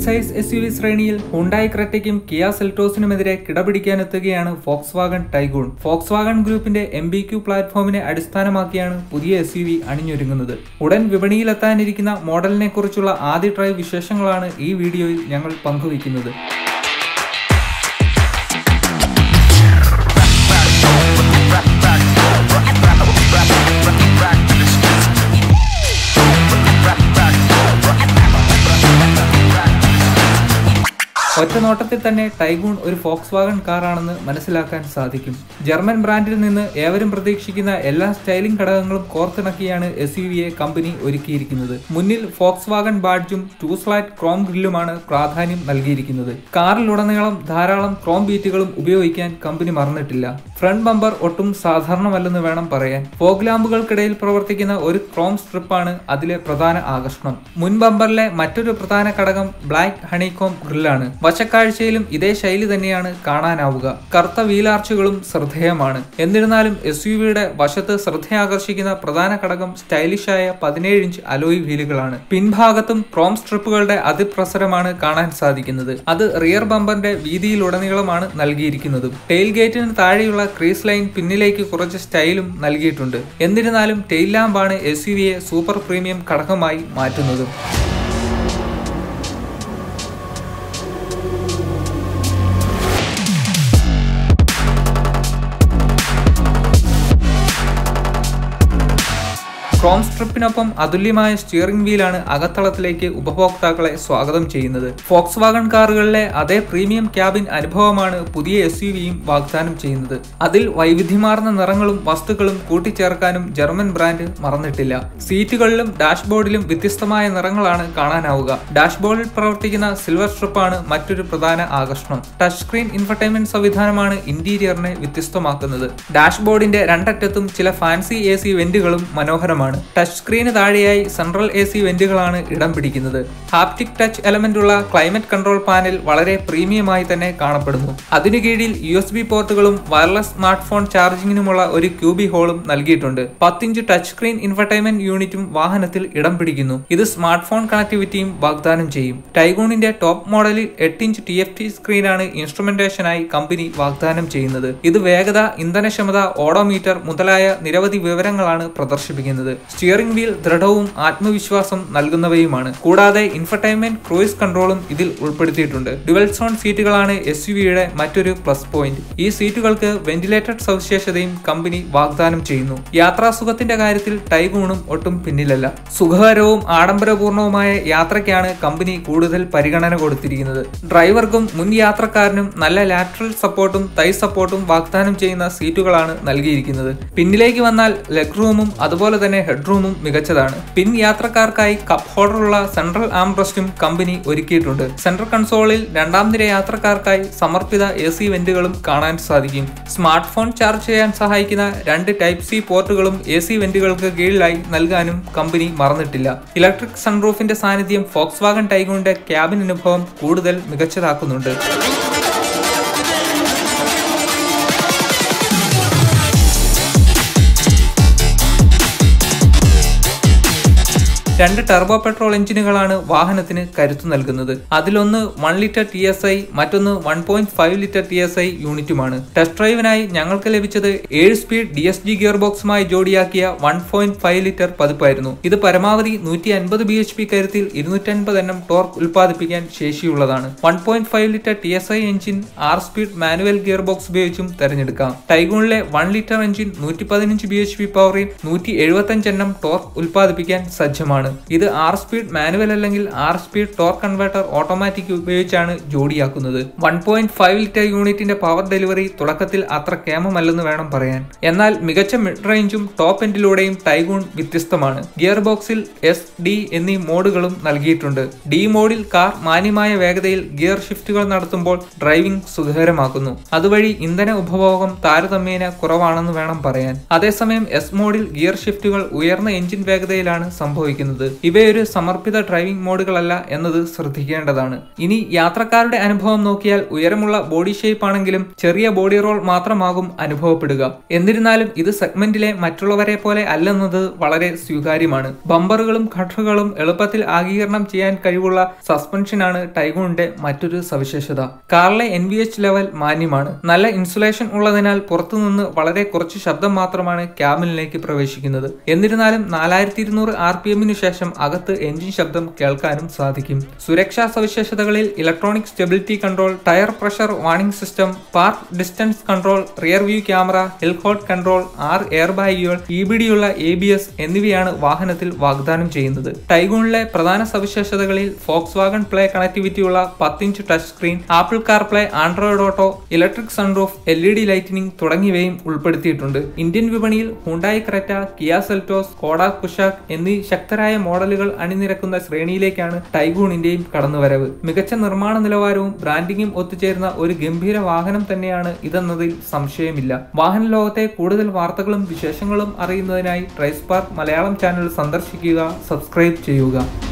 mid size S U V ശ്രേണിയിൽ Hyundai ക്രെറ്റയ്ക്കും Kia സെൽറ്റോസിനുമെതിരെ കിടപിടിക്കാനെത്തുകയാണ് Volkswagen Taigun Volkswagen ഗ്രൂപ്പിന്റെ എം ബി ക്യു പ്ലാറ്റ്ഫോമിനെ അടിസ്ഥാനമാക്കിയാണ് പുതിയ എസ് യു വി അണിഞ്ഞൊരുങ്ങുന്നത് ഉടൻ വിപണിയിലെത്താനിരിക്കുന്ന മോഡലിനെ കുറിച്ചുള്ള ആദ്യ ഡ്രൈവ് വിശേഷങ്ങളാണ് ഈ വീഡിയോയിൽ ഞങ്ങൾ പങ്കുവയ്ക്കുന്നത് ഒറ്റ നോട്ടത്തിൽ തന്നെ ടൈഗൂൺ ഒരു ഫോക്സ് വാഗൺ കാറാണെന്ന് മനസ്സിലാക്കാൻ സാധിക്കും ജർമ്മൻ ബ്രാൻഡിൽ നിന്ന് ഏവരും പ്രതീക്ഷിക്കുന്ന എല്ലാ സ്റ്റൈലിംഗ് ഘടകങ്ങളും കോർത്തിണക്കിയാണ് എസ് യു വിയെ കമ്പനി ഒരുക്കിയിരിക്കുന്നത് മുന്നിൽ ഫോക്സ് വാഗൺ ബാഡ്ജും ടൂ സ്ലാറ്റ് ക്രോം ഗ്രില്ലുമാണ് പ്രാധാന്യം നൽകിയിരിക്കുന്നത് കാറിലുടനീളം ധാരാളം ക്രോം ബീറ്റുകളും ഉപയോഗിക്കാൻ കമ്പനി മറന്നിട്ടില്ല ഫ്രണ്ട് ബമ്പർ ഒട്ടും സാധാരണമല്ലെന്ന് വേണം പറയാൻ ഫോഗ് ലാമ്പുകൾക്കിടയിൽ പ്രവർത്തിക്കുന്ന ഒരു ക്രോം സ്ട്രിപ്പാണ് അതിലെ പ്രധാന ആകർഷണം മുൻ ബമ്പറിലെ മറ്റൊരു പ്രധാന ഘടകം ബ്ലാക്ക് ഹണികോം ഗ്രില്ലാണ് വശക്കാഴ്ചയിലും ഇതേ ശൈലി തന്നെയാണ് കാണാനാവുക കറുത്ത വീലാർച്ചുകളും ശ്രദ്ധേയമാണ് എന്നിരുന്നാലും എസ് യു വിയുടെ വശത്ത് ശ്രദ്ധയാകർഷിക്കുന്ന പ്രധാന ഘടകം സ്റ്റൈലിഷായ പതിനേഴ് ഇഞ്ച് അലോയ് വീലുകളാണ് പിൻഭാഗത്തും ക്രോം സ്ട്രിപ്പുകളുടെ അതിപ്രസരമാണ് കാണാൻ സാധിക്കുന്നത് അത് റിയർ ബമ്പറിന്റെ വീതിയിലുടനീളമാണ് നൽകിയിരിക്കുന്നതും ടെയിൽ ഗേറ്റിന് താഴെയുള്ള ക്രീസ് ലൈൻ പിന്നിലേക്ക് കുറച്ച് സ്റ്റൈലും നൽകിയിട്ടുണ്ട് എന്നിരുന്നാലും ടെയിൽ ലാമ്പാണ് എസ് യു വിയെ സൂപ്പർ പ്രീമിയം ഘടകമായി മാറ്റുന്നതും ക്രോം സ്ട്രിപ്പിനൊപ്പം അതുല്യമായ സ്റ്റിയറിംഗ് വീലാണ് അകത്തളത്തിലേക്ക് ഉപഭോക്താക്കളെ സ്വാഗതം ചെയ്യുന്നത് ഫോക്സ് വാഗൺ കാറുകളിലെ അതേ പ്രീമിയം ക്യാബിൻ അനുഭവമാണ് പുതിയ എസ് യു വിയും വാഗ്ദാനം ചെയ്യുന്നത് അതിൽ വൈവിധ്യമാർന്ന നിറങ്ങളും വസ്തുക്കളും കൂട്ടിച്ചേർക്കാനും ജർമ്മൻ ബ്രാൻഡ് മറന്നിട്ടില്ല സീറ്റുകളിലും ഡാഷ്ബോർഡിലും വ്യത്യസ്തമായ നിറങ്ങളാണ് കാണാനാവുക ഡാഷ്ബോർഡിൽ പ്രവർത്തിക്കുന്ന സിൽവർ സ്ട്രിപ്പാണ് മറ്റൊരു പ്രധാന ആകർഷണം ടച്ച് സ്ക്രീൻ ഇൻഫർടൈൻമെന്റ് സംവിധാനമാണ് ഇന്റീരിയറിനെ വ്യത്യസ്തമാക്കുന്നത് ഡാഷ്ബോർഡിന്റെ രണ്ടറ്റത്തും ചില ഫാൻസി എ സി വെന്റുകളും മനോഹരമാണ് ടച്ച് സ്ക്രീന് താഴെയായി സെൻട്രൽ എ സി വെന്റുകളാണ് ഇടം പിടിക്കുന്നത് ഹാപ്റ്റിക് ടച്ച് എലമെന്റ് ഉള്ള ക്ലൈമറ്റ് കൺട്രോൾ പാനൽ വളരെ പ്രീമിയമായി തന്നെ കാണപ്പെടുന്നു അതിനു കീഴിൽ യു എസ് ബി പോർട്ടുകളും വയർലെസ് സ്മാർട്ട് ഫോൺ ചാർജിങ്ങിനുമുള്ള ഒരു ക്യൂബി ഹോളും നൽകിയിട്ടുണ്ട് പത്തിഞ്ച് ടച്ച് സ്ക്രീൻ ഇൻഫർടൈൻമെന്റ് യൂണിറ്റും വാഹനത്തിൽ ഇടം പിടിക്കുന്നു ഇത് സ്മാർട്ട് ഫോൺ കണക്ടിവിറ്റിയും വാഗ്ദാനം ചെയ്യും ടൈഗൂണിന്റെ ടോപ്പ് മോഡലിൽ എട്ട് ഇഞ്ച് ടി എഫ് ടി സ്ക്രീനാണ് ഇൻസ്ട്രുമെന്റേഷനായി കമ്പനി വാഗ്ദാനം ചെയ്യുന്നത് ഇത് വേഗത ഇന്ധനക്ഷമത ഓഡോമീറ്റർ മുതലായ നിരവധി വിവരങ്ങളാണ് പ്രദർശിപ്പിക്കുന്നത് സ്റ്റിയറിംഗ് വീൽ ദൃഢവും ആത്മവിശ്വാസം നൽകുന്നവയുമാണ് കൂടാതെ ഇൻഫർടൈൻമെന്റ് ക്രൂയിസ് കൺട്രോളും ഇതിൽ ഉൾപ്പെടുത്തിയിട്ടുണ്ട് ഡുവൽ സോൺ സീറ്റുകളാണ് എസ് യു വിയുടെ മറ്റൊരു പ്ലസ് പോയിന്റ് ഈ സീറ്റുകൾക്ക് വെന്റിലേറ്റഡ് സവിശേഷതയും കമ്പനി വാഗ്ദാനം ചെയ്യുന്നു യാത്രാസുഖത്തിന്റെ കാര്യത്തിൽ ടൈഗൂണും ഒട്ടും പിന്നിലല്ല സുഖകരവും ആഡംബരപൂർണവുമായ യാത്രയ്ക്കാണ് കമ്പനി കൂടുതൽ പരിഗണന കൊടുത്തിരിക്കുന്നത് ഡ്രൈവർക്കും മുൻ യാത്രക്കാരനും നല്ല ലാറ്ററൽ സപ്പോർട്ടും തൈ സപ്പോർട്ടും വാഗ്ദാനം ചെയ്യുന്ന സീറ്റുകളാണ് നൽകിയിരിക്കുന്നത് പിന്നിലേക്ക് വന്നാൽ ലെഗ് റൂമും അതുപോലെ തന്നെ ഹെഡ് റൂമും മികച്ചതാണ് പിൻ യാത്രക്കാർക്കായി കപ്പ് ഹോൾഡറുള്ള സെൻട്രൽ ആംബ്രസ്റ്റും കമ്പനി ഒരുക്കിയിട്ടുണ്ട് സെൻട്രൽ കൺസോളിൽ രണ്ടാം നിര യാത്രക്കാർക്കായി സമർപ്പിത എ സി വെന്റുകളും കാണാൻ സാധിക്കും സ്മാർട്ട് ഫോൺ ചാർജ് ചെയ്യാൻ സഹായിക്കുന്ന രണ്ട് ടൈപ്പ് സി പോർട്ടുകളും എ സി വെന്റുകൾക്ക് കീഴിലായി നൽകാനും കമ്പനി മറന്നിട്ടില്ല ഇലക്ട്രിക് സൺറൂഫിന്റെ സാന്നിധ്യം ഫോക്സ് വാഗൺ ടൈഗോണിന്റെ ക്യാബിൻ അനുഭവം കൂടുതൽ മികച്ചതാക്കുന്നുണ്ട് രണ്ട് ടർബോ പെട്രോൾ എഞ്ചിനുകളാണ് വാഹനത്തിന് കരുത്തു നൽകുന്നത് അതിലൊന്ന് one litre T S I മറ്റൊന്ന് one point five litre T S I യൂണിറ്റുമാണ് ടെസ്റ്റ് ഡ്രൈവിനായി ഞങ്ങൾക്ക് ലഭിച്ചത് ഏഴ് speed D S G gear ബോക്സുമായി ജോഡിയാക്കിയ വൺ പോയിന്റ് ഫൈവ് ലിറ്റർ പതിപ്പായിരുന്നു ഇത് പരമാവധി നൂറ്റി അൻപത് ബി എച്ച് പി കരുത്തിൽ ഇരുന്നൂറ്റൻപത് എണ്ണം ടോർക്ക് ഉൽപ്പാദിപ്പിക്കാൻ ശേഷിയുള്ളതാണ് one point five litre T S I engine ആറ് സ്പീഡ് മാനുവൽ ഗിയർ ബോക്സ് ഉപയോഗിച്ചും തെരഞ്ഞെടുക്കാം ടൈഗൂണിലെ വൺ ലിറ്റർ എഞ്ചിൻ നൂറ്റി പതിനഞ്ച് ബി എച്ച് പി പവറിൽ നൂറ്റി എഴുപത്തഞ്ച് എണ്ണം ടോർക്ക് ഉൽപ്പാദിപ്പിക്കാൻ സജ്ജമാണ് ഇത് ആറ് സ്പീഡ് മാനുവൽ അല്ലെങ്കിൽ ആറ് സ്പീഡ് ടോർക്ക് കൺവേർട്ടർ ഓട്ടോമാറ്റിക് ഉപയോഗിച്ചാണ് ജോഡിയാക്കുന്നത് വൺ പോയിന്റ് ഫൈവ് ലിറ്റർ യൂണിറ്റിന്റെ പവർ ഡെലിവറി തുടക്കത്തിൽ അത്ര കേമമല്ലെന്ന് വേണം പറയാൻ എന്നാൽ മികച്ച മിഡ് റേഞ്ചും ടോപ്പ് എൻഡിലൂടെയും ടൈഗൂൺ വ്യത്യസ്തമാണ് ഗിയർ ബോക്സിൽ എസ് ഡി എന്നീ മോഡുകളും നൽകിയിട്ടുണ്ട് ഡി മോഡിൽ കാർ മാന്യമായ വേഗതയിൽ ഗിയർ ഷിഫ്റ്റുകൾ നടത്തുമ്പോൾ ഡ്രൈവിംഗ് സുഖകരമാക്കുന്നു അതുവഴി ഇന്ധന ഉപഭോഗം താരതമ്യേന കുറവാണെന്ന് വേണം പറയാൻ അതേസമയം എസ് മോഡിൽ ഗിയർ ഷിഫ്റ്റുകൾ ഉയർന്ന എഞ്ചിൻ വേഗതയിലാണ് സംഭവിക്കുന്നത് ചെയ്യുന്നത് ഇവയൊരു സമർപ്പിത ഡ്രൈവിംഗ് മോഡുകളല്ല എന്നത് ശ്രദ്ധിക്കേണ്ടതാണ് ഇനി യാത്രക്കാരുടെ അനുഭവം നോക്കിയാൽ ഉയരമുള്ള ബോഡി ഷേപ്പ് ആണെങ്കിലും ചെറിയ ബോഡി റോൾ മാത്രമാകും അനുഭവപ്പെടുക എന്നിരുന്നാലും ഇത് സെഗ്മെന്റിലെ മറ്റുള്ളവരെ പോലെ അല്ലെന്നത് വളരെ സ്വീകാര്യമാണ് ബമ്പറുകളും ഖട്ടറുകളും എളുപ്പത്തിൽ ആഗീകരണം ചെയ്യാൻ കഴിവുള്ള സസ്പെൻഷനാണ് ടൈഗോണിന്റെ മറ്റൊരു സവിശേഷത കാറിലെ എൻ വി എച്ച് ലെവൽ മാന്യമാണ് നല്ല ഇൻസുലേഷൻ ഉള്ളതിനാൽ പുറത്തുനിന്ന് വളരെ കുറച്ച് ശബ്ദം മാത്രമാണ് ക്യാബിനിലേക്ക് പ്രവേശിക്കുന്നത് എന്നിരുന്നാലും നാലായിരത്തി ഇരുന്നൂറ് ആർ പി എമ്മിനു ശേഷം അകത്ത് എഞ്ചിൻ ശബ്ദം കേൾക്കാനും സാധിക്കും സുരക്ഷാ സവിശേഷതകളിൽ electronic stability control tyre pressure warning system park distance control rear view camera hill hold control ആർ എയർ ബാഗുകൾ ഇ ബി ഡിയുള്ള എ ബി എസ് എന്നിവയാണ് വാഹനത്തിൽ വാഗ്ദാനം ചെയ്യുന്നത് ടൈഗൂണിലെ പ്രധാന സവിശേഷതകളിൽ ഫോക്സ് വാഗൺ പ്ലേ കണക്ടിവിറ്റിയുള്ള പത്തിഞ്ച് touch screen Apple car play Android auto electric sunroof L E D lighting തുടങ്ങിയവയും ഉൾപ്പെടുത്തിയിട്ടുണ്ട് ഇന്ത്യൻ വിപണിയിൽ Hyundai Creta Kia Seltos Skoda Kushaq എന്നീ ശക്തരായ മോഡലുകൾ അണിനിരക്കുന്ന ശ്രേണിയിലേക്കാണ് ടൈഗൂണിന്റെയും കടന്നുവരവ് മികച്ച നിർമ്മാണ നിലവാരവും ബ്രാൻഡിങ്ങും ഒത്തുചേർന്ന ഒരു ഗംഭീര വാഹനം തന്നെയാണ് ഇതെന്നതിൽ സംശയമില്ല വാഹന ലോകത്തെ കൂടുതൽ വാർത്തകളും വിശേഷങ്ങളും അറിയുന്നതിനായി ട്രൈസ്പാർക്ക് മലയാളം ചാനൽ സന്ദർശിക്കുക സബ്സ്ക്രൈബ് ചെയ്യുക